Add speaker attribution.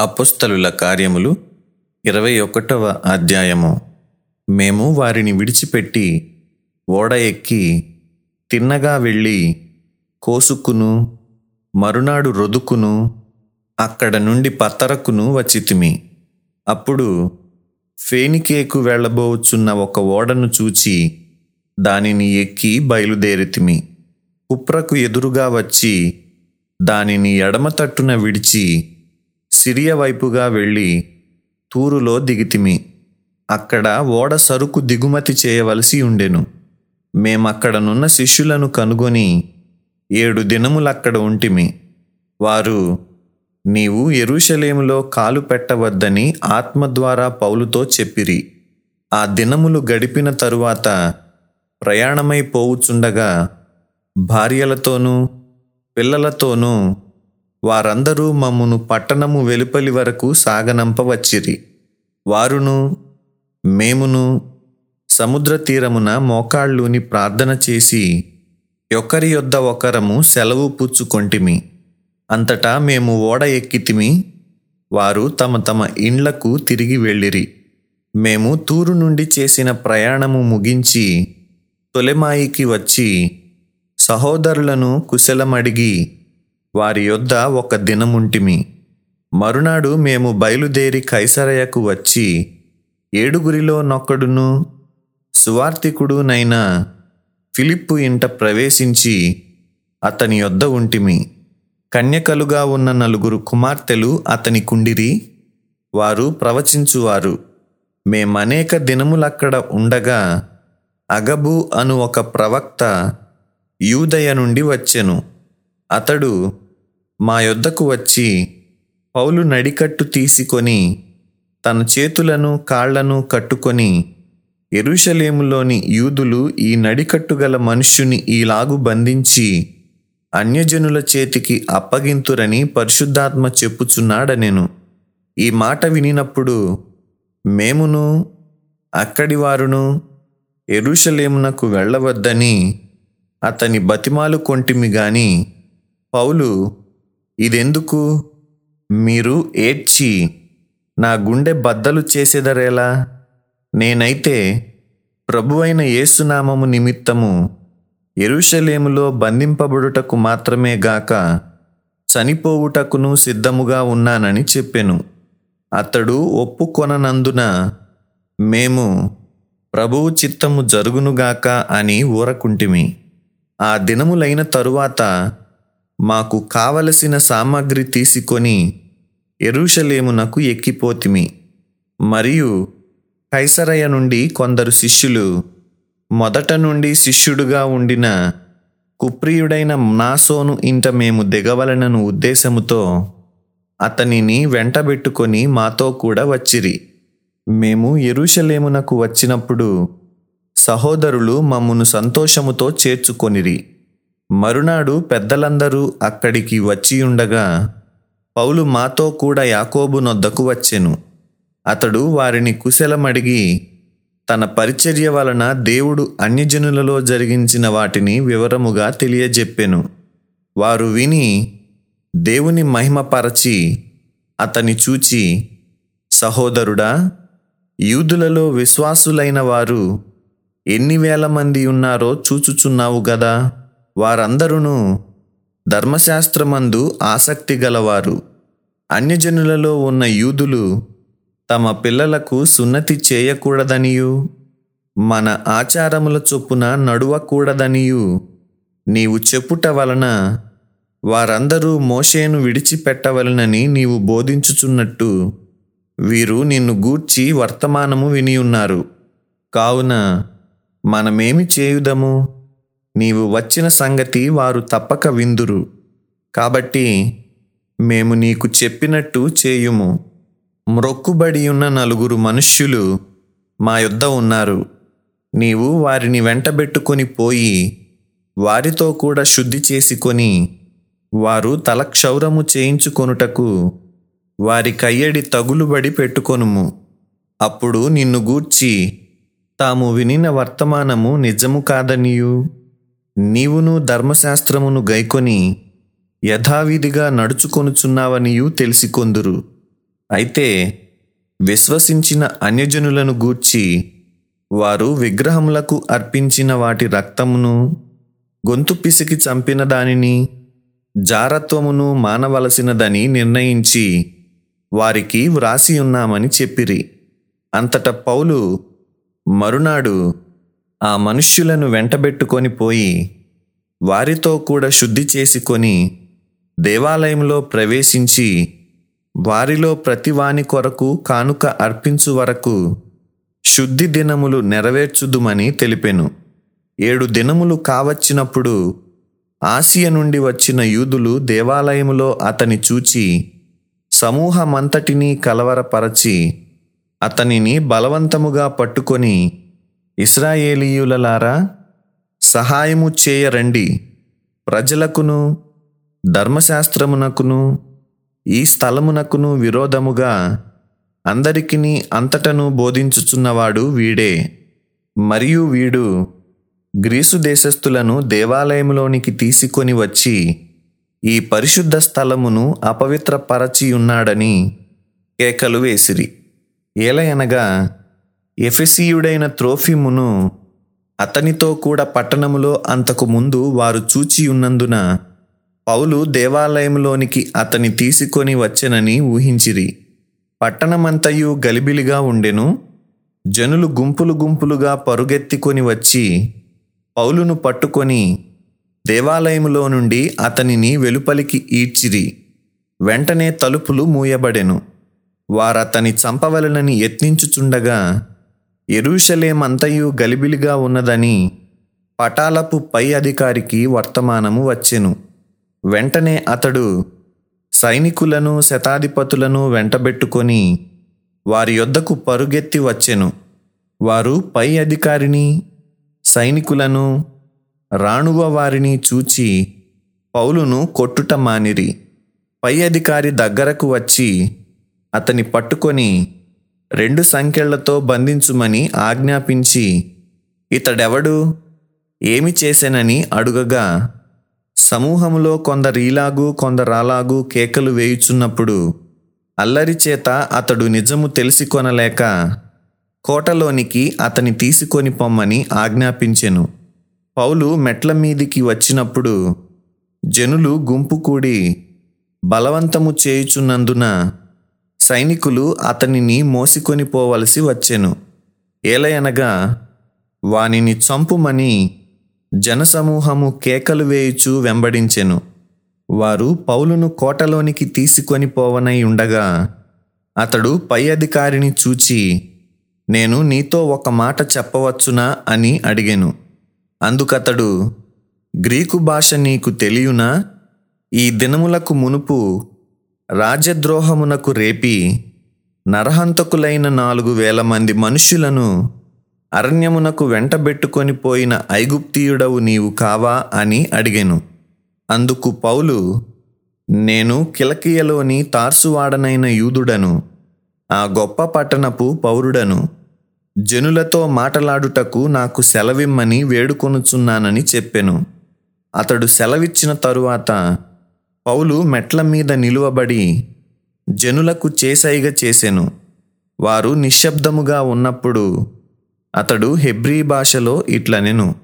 Speaker 1: అపుస్తలుల కార్యములు ఇరవై ఒకటవ అధ్యాయము మేము వారిని విడిచిపెట్టి ఓడ ఎక్కి తిన్నగా వెళ్ళి కోసుకును మరునాడు రొదుకును అక్కడ నుండి పత్తరకును వచ్చితిమి అప్పుడు ఫేనికేకు వెళ్ళబోచున్న ఒక ఓడను చూచి దానిని ఎక్కి బయలుదేరితిమి కుప్రకు ఎదురుగా వచ్చి దానిని ఎడమ తట్టున విడిచి సిరియ వైపుగా వెళ్ళి తూరులో దిగితిమి అక్కడ ఓడ సరుకు దిగుమతి చేయవలసి ఉండెను మేమక్కడనున్న శిష్యులను కనుగొని ఏడు దినములక్కడ ఉంటిమి వారు నీవు ఎరుషలేములో కాలు పెట్టవద్దని ఆత్మ ద్వారా పౌలుతో చెప్పిరి ఆ దినములు గడిపిన తరువాత ప్రయాణమై పోవుచుండగా భార్యలతోనూ పిల్లలతోనూ వారందరూ మమ్మును పట్టణము వెలుపలి వరకు సాగనంపవచ్చిరి వారును మేమును సముద్ర తీరమున మోకాళ్ళూని ప్రార్థన చేసి ఒకరి యొద్ద ఒకరము సెలవు పుచ్చుకొంటిమి అంతటా మేము ఓడ ఎక్కితిమి వారు తమ తమ ఇండ్లకు తిరిగి వెళ్ళిరి మేము తూరు నుండి చేసిన ప్రయాణము ముగించి తొలెమాయికి వచ్చి సహోదరులను కుశలమడిగి వారి యొద్ద ఒక దినముంటిమి మరునాడు మేము బయలుదేరి కైసరయకు వచ్చి ఏడుగురిలో నొక్కడును సువార్తికుడునైన ఫిలిప్పు ఇంట ప్రవేశించి అతని యొద్ద ఉంటిమి కన్యకలుగా ఉన్న నలుగురు కుమార్తెలు అతని కుండిరి వారు ప్రవచించువారు మేమనేక దినములక్కడ ఉండగా అగబు అను ఒక ప్రవక్త యూదయ నుండి వచ్చెను అతడు మా యొద్దకు వచ్చి పౌలు నడికట్టు తీసుకొని తన చేతులను కాళ్లను కట్టుకొని ఎరుషలేములోని యూదులు ఈ నడికట్టుగల మనుష్యుని ఈలాగు బంధించి అన్యజనుల చేతికి అప్పగింతురని పరిశుద్ధాత్మ చెప్పుచున్నాడనెను ఈ మాట వినినప్పుడు మేమును అక్కడి వారును ఎరుషలేమునకు వెళ్ళవద్దని అతని బతిమాలు కొంటిమి గాని పౌలు ఇదెందుకు మీరు ఏడ్చి నా గుండె బద్దలు చేసేదరేలా నేనైతే ప్రభువైన యేసునామము నిమిత్తము ఎరుషలేములో బంధింపబడుటకు మాత్రమే గాక చనిపోవుటకును సిద్ధముగా ఉన్నానని చెప్పెను అతడు ఒప్పుకొననందున మేము ప్రభువు చిత్తము జరుగునుగాక అని ఊరకుంటిమి ఆ దినములైన తరువాత మాకు కావలసిన సామాగ్రి తీసుకొని ఎరుషలేమునకు ఎక్కిపోతిమి మరియు కైసరయ నుండి కొందరు శిష్యులు మొదట నుండి శిష్యుడుగా ఉండిన కుప్రియుడైన నాసోను ఇంట మేము దిగవలనను ఉద్దేశముతో అతనిని వెంటబెట్టుకొని మాతో కూడా వచ్చిరి మేము ఎరుషలేమునకు వచ్చినప్పుడు సహోదరులు మమ్మును సంతోషముతో చేర్చుకొనిరి మరునాడు పెద్దలందరూ అక్కడికి వచ్చియుండగా పౌలు మాతో కూడా యాకోబు నొద్దకు వచ్చెను అతడు వారిని కుశలమడిగి తన పరిచర్య వలన దేవుడు అన్యజనులలో జరిగించిన వాటిని వివరముగా తెలియజెప్పెను వారు విని దేవుని మహిమపరచి అతని చూచి సహోదరుడా యూదులలో విశ్వాసులైన వారు ఎన్ని వేల మంది ఉన్నారో చూచుచున్నావు గదా వారందరూ ధర్మశాస్త్రమందు ఆసక్తి గలవారు అన్యజనులలో ఉన్న యూదులు తమ పిల్లలకు సున్నతి చేయకూడదనియు మన ఆచారముల చొప్పున నడువకూడదనియు నీవు చెప్పుట వలన వారందరూ మోషేను విడిచిపెట్టవలనని నీవు బోధించుచున్నట్టు వీరు నిన్ను గూర్చి వర్తమానము వినియున్నారు కావున మనమేమి చేయుదము నీవు వచ్చిన సంగతి వారు తప్పక విందురు కాబట్టి మేము నీకు చెప్పినట్టు చేయుము మ్రొక్కుబడి ఉన్న నలుగురు మనుష్యులు మా యొద్ద ఉన్నారు నీవు వారిని వెంటబెట్టుకొని పోయి వారితో కూడా శుద్ధి చేసుకొని వారు తలక్షౌరము చేయించుకొనుటకు వారి కయ్యడి తగులుబడి పెట్టుకొనుము అప్పుడు నిన్ను గూర్చి తాము వినిన వర్తమానము నిజము కాదనియు నీవును ధర్మశాస్త్రమును గైకొని యథావిధిగా నడుచుకొనుచున్నావనియు తెలిసికొందురు అయితే విశ్వసించిన అన్యజనులను గూర్చి వారు విగ్రహములకు అర్పించిన వాటి రక్తమును గొంతు పిసికి చంపిన దానిని జారత్వమును మానవలసినదని నిర్ణయించి వారికి వ్రాసి ఉన్నామని చెప్పిరి అంతట పౌలు మరునాడు ఆ మనుష్యులను వెంటబెట్టుకొని పోయి వారితో కూడా శుద్ధి చేసుకొని దేవాలయంలో ప్రవేశించి వారిలో ప్రతివాని కొరకు కానుక అర్పించు వరకు శుద్ధి దినములు నెరవేర్చుదుమని తెలిపెను ఏడు దినములు కావచ్చినప్పుడు ఆసియ నుండి వచ్చిన యూదులు దేవాలయములో అతని చూచి సమూహమంతటినీ కలవరపరచి అతనిని బలవంతముగా పట్టుకొని ఇస్రాయేలీయులలారా సహాయము చేయరండి ప్రజలకును ధర్మశాస్త్రమునకును ఈ స్థలమునకును విరోధముగా అందరికిని అంతటను బోధించుచున్నవాడు వీడే మరియు వీడు గ్రీసు దేశస్థులను దేవాలయంలోనికి తీసుకొని వచ్చి ఈ పరిశుద్ధ స్థలమును అపవిత్రపరచి ఉన్నాడని కేకలు వేసిరి ఏలయనగా ఎఫెసీయుడైన త్రోఫిమును అతనితో కూడా పట్టణములో అంతకు ముందు వారు చూచి ఉన్నందున పౌలు దేవాలయంలోనికి అతని తీసుకొని వచ్చెనని ఊహించిరి పట్టణమంతయు గలిబిలిగా ఉండెను జనులు గుంపులు గుంపులుగా పరుగెత్తికొని వచ్చి పౌలును పట్టుకొని దేవాలయములో నుండి అతనిని వెలుపలికి ఈడ్చిరి వెంటనే తలుపులు మూయబడెను వారతని చంపవలనని యత్నించుచుండగా ఎరూషలేమంతయు గలిబిలిగా ఉన్నదని పటాలపు పై అధికారికి వర్తమానము వచ్చెను వెంటనే అతడు సైనికులను శతాధిపతులను వెంటబెట్టుకొని వారి యొద్దకు పరుగెత్తి వచ్చెను వారు పై అధికారిని సైనికులను రాణువ వారిని చూచి పౌలును కొట్టుట మానిరి పై అధికారి దగ్గరకు వచ్చి అతని పట్టుకొని రెండు సంఖ్యలతో బంధించుమని ఆజ్ఞాపించి ఇతడెవడు ఏమి చేసెనని అడుగగా సమూహములో కొందరీలాగు కొందరాలాగు కేకలు వేయుచున్నప్పుడు అల్లరి చేత అతడు నిజము తెలిసి కొనలేక కోటలోనికి అతని తీసుకొని పొమ్మని ఆజ్ఞాపించెను పౌలు మెట్ల మీదికి వచ్చినప్పుడు జనులు గుంపు కూడి బలవంతము చేయుచున్నందున సైనికులు అతనిని మోసికొని పోవలసి వచ్చెను ఏలయనగా వానిని చంపుమని జనసమూహము కేకలు వేయుచు వెంబడించెను వారు పౌలును కోటలోనికి తీసుకొని పోవనై ఉండగా అతడు పై అధికారిని చూచి నేను నీతో ఒక మాట చెప్పవచ్చునా అని అడిగెను అందుకతడు గ్రీకు భాష నీకు తెలియునా ఈ దినములకు మునుపు రాజద్రోహమునకు రేపి నరహంతకులైన నాలుగు వేల మంది మనుష్యులను అరణ్యమునకు వెంటబెట్టుకొని పోయిన ఐగుప్తీయుడవు నీవు కావా అని అడిగెను అందుకు పౌలు నేను కిలకియలోని తార్సువాడనైన యూదుడను ఆ గొప్ప పట్టణపు పౌరుడను జనులతో మాటలాడుటకు నాకు సెలవిమ్మని వేడుకొనుచున్నానని చెప్పెను అతడు సెలవిచ్చిన తరువాత పౌలు మెట్ల మీద నిలువబడి జనులకు చేసైగ చేసెను వారు నిశ్శబ్దముగా ఉన్నప్పుడు అతడు హెబ్రీ భాషలో ఇట్లనెను